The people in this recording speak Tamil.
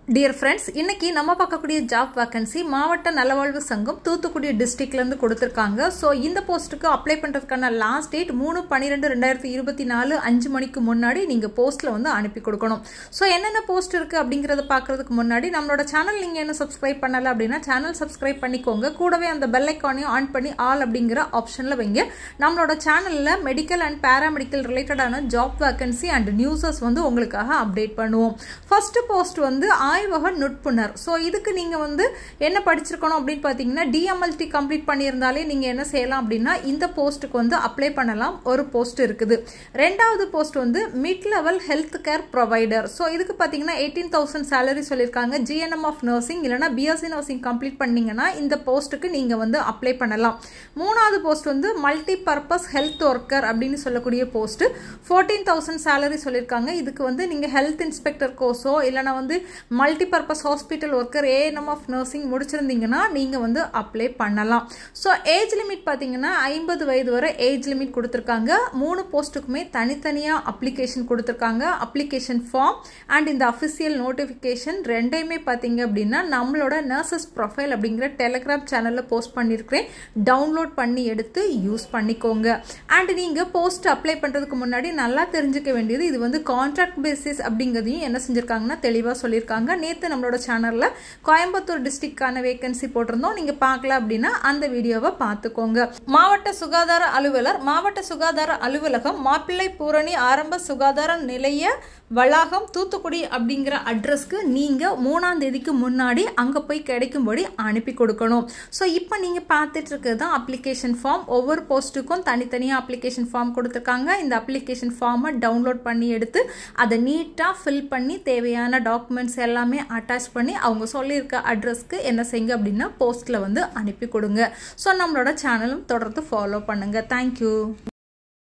டியர் ஃப்ரெண்ட்ஸ் இன்னைக்கு நம்ம பார்க்கக்கூடிய ஜாப் வேகன்சி மாவட்ட நலவாழ்வு சங்கம் தூத்துக்குடி டிஸ்ட்ரிக்ட்லேருந்து கொடுத்துருக்காங்க ஸோ இந்த போஸ்ட்டுக்கு அப்ளை பண்ணுறதுக்கான லாஸ்ட் டேட் மூணு பன்னிரெண்டு ரெண்டாயிரத்தி இருபத்தி நாலு அஞ்சு மணிக்கு முன்னாடி நீங்கள் போஸ்ட்டில் வந்து அனுப்பி கொடுக்கணும் ஸோ என்னென்ன போஸ்ட் இருக்குது அப்படிங்கிறத பார்க்குறதுக்கு முன்னாடி நம்மளோட சேனல் நீங்கள் என்ன சப்ஸ்கிரைப் பண்ணலை அப்படின்னா சேனல் சப்ஸ்கிரைப் பண்ணிக்கோங்க கூடவே அந்த பெல் ஐக்கானையும் ஆன் பண்ணி ஆல் அப்படிங்கிற ஆப்ஷனில் வைங்க நம்மளோட சேனலில் மெடிக்கல் அண்ட் பேராமெடிக்கல் ரிலேட்டடான ஜாப் வேகன்சி அண்ட் நியூஸஸ் வந்து உங்களுக்காக அப்டேட் பண்ணுவோம் ஃபர்ஸ்ட் போஸ்ட் வந்து ஆய்வக நுட்புணர் ஸோ இதுக்கு நீங்கள் வந்து என்ன படிச்சிருக்கணும் அப்படின்னு பார்த்தீங்கன்னா டிஎம்எல்டி கம்ப்ளீட் பண்ணியிருந்தாலே நீங்கள் என்ன செய்யலாம் அப்படின்னா இந்த போஸ்ட்டுக்கு வந்து அப்ளை பண்ணலாம் ஒரு போஸ்ட் இருக்குது ரெண்டாவது போஸ்ட் வந்து mid level health care provider so இதுக்கு பார்த்தீங்கன்னா எயிட்டீன் தௌசண்ட் சேலரி சொல்லியிருக்காங்க ஜிஎன்எம் ஆஃப் நர்சிங் இல்லைனா பிஎஸ்சி நர்சிங் கம்ப்ளீட் பண்ணீங்கன்னா இந்த போஸ்ட்டுக்கு நீங்கள் வந்து அப்ளை பண்ணலாம் மூணாவது போஸ்ட் வந்து மல்டி பர்பஸ் ஹெல்த் ஒர்க்கர் அப்படின்னு சொல்லக்கூடிய போஸ்ட் ஃபோர்டீன் தௌசண்ட் சேலரி சொல்லியிருக்காங்க இதுக்கு வந்து நீங்கள் ஹெல்த் இன்ஸ்பெக்டர் கோர்ஸோ இல்லைனா வந்து multi purpose hospital worker ANM of nursing முடிச்சிருந்தீங்கன்னா நீங்கள் வந்து அப்ளை பண்ணலாம் ஸோ ஏஜ் லிமிட் பார்த்தீங்கன்னா ஐம்பது வயது வரை ஏஜ் லிமிட் கொடுத்துருக்காங்க மூணு போஸ்ட்டுக்குமே தனித்தனியாக அப்ளிகேஷன் கொடுத்துருக்காங்க அப்ளிகேஷன் ஃபார்ம் அண்ட் இந்த அஃபிஷியல் நோட்டிஃபிகேஷன் ரெண்டையுமே பார்த்தீங்க அப்படின்னா நம்மளோட நர்சஸ் ப்ரொஃபைல் அப்படிங்கிற டெலிகிராம் சேனலில் போஸ்ட் பண்ணியிருக்கிறேன் டவுன்லோட் பண்ணி எடுத்து யூஸ் பண்ணிக்கோங்க அண்ட் நீங்கள் போஸ்ட் அப்ளை பண்ணுறதுக்கு முன்னாடி நல்லா தெரிஞ்சுக்க வேண்டியது இது வந்து கான்ட்ராக்ட் பேசிஸ் அப்படிங்கிறதையும் என்ன செஞ்சுருக்காங்கன்னா தெளிவாக சொல்லியிருக்காங்க நேற்று நம்மளோட சேனலில் கோயம்புத்தூர் டிஸ்ட்ரிக்டான வேகன்சி போட்டிருந்தோம் நீங்கள் பார்க்கல அப்படின்னா அந்த வீடியோவை பார்த்துக்கோங்க மாவட்ட சுகாதார அலுவலர் மாவட்ட சுகாதார அலுவலகம் மாப்பிள்ளை பூரணி ஆரம்ப சுகாதார நிலைய வளாகம் தூத்துக்குடி அப்படிங்கிற அட்ரஸ்க்கு நீங்கள் மூணாம் தேதிக்கு முன்னாடி அங்கே போய் கிடைக்கும்படி அனுப்பி கொடுக்கணும் ஸோ இப்போ நீங்கள் பார்த்துட்டு இருக்கிறது தான் அப்ளிகேஷன் ஃபார்ம் ஒவ்வொரு போஸ்ட்டுக்கும் தனித்தனியாக அப்ளிகேஷன் ஃபார்ம் கொடுத்துருக்காங்க இந்த அப்ளிகேஷன் ஃபார்மை டவுன்லோட் பண்ணி எடுத்து அதை நீட்டாக ஃபில் பண்ணி தேவையான டாக்குமெண்ட்ஸ் எல்லாமே அட்டாச் பண்ணி அவங்க சொல்லியிருக்க அட்ரஸ்க்கு என்ன செய்யுங்க அப்படின்னா போஸ்ட்டில் வந்து அனுப்பி கொடுங்க ஸோ நம்மளோட சேனலும் தொடர்ந்து ஃபாலோ பண்ணுங்கள் தேங்க்யூ